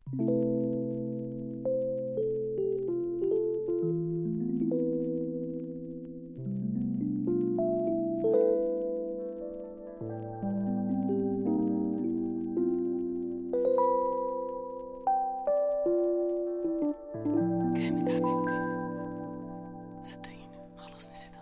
كانت حبيبتي صدقيني خلاص نسيتها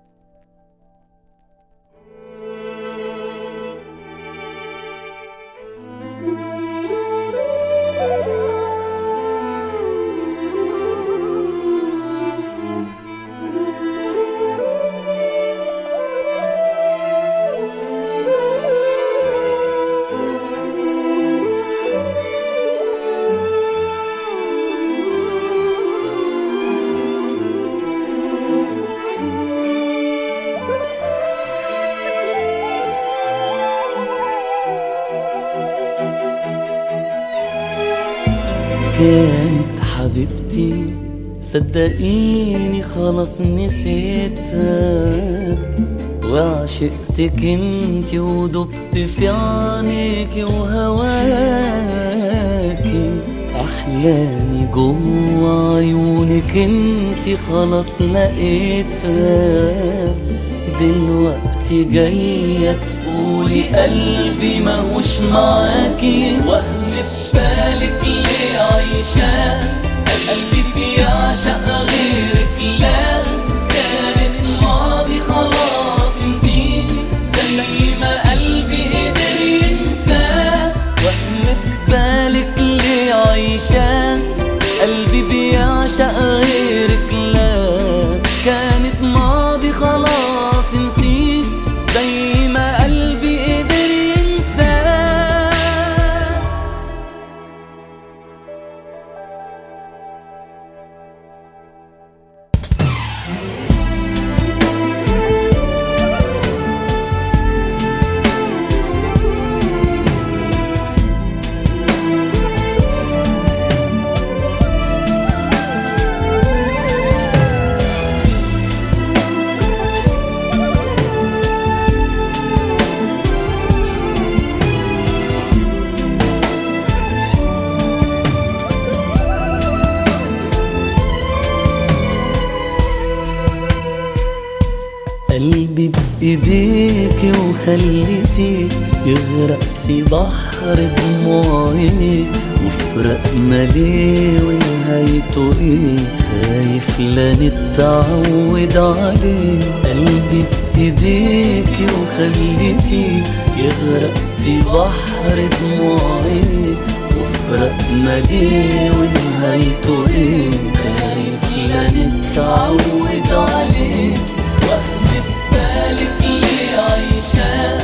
كانت حبيبتي صدقيني خلاص نسيتها وعشقتك انتي ودبت في عينيكي وهواكي احلامي جوا عيونك انتي خلاص لقيتها دلوقتي جاية تقولي قلبي ماهوش معاكي وهم في بالك ليه عايشة قلبي بيعشق غيرك لا كانت ماضي خلاص نسيت زي ما قلبي قدر ينسى وهم في بالك ليه عايشة قلبي بيعشق غيرك لا كانت ماضي خلاص نسيت زي ما قلبي قدر ينسى قلبي بإيديكي وخليتي يغرق في بحر دموع عيني وفرقنا ليه ونهايته ايه خايف لا نتعود عليه قلبي بإيديكي وخليتي يغرق في بحر دموع عيني وفرقنا ليه ونهايته ايه خايف لا نتعود عليه وهم في بالك ليه عايشة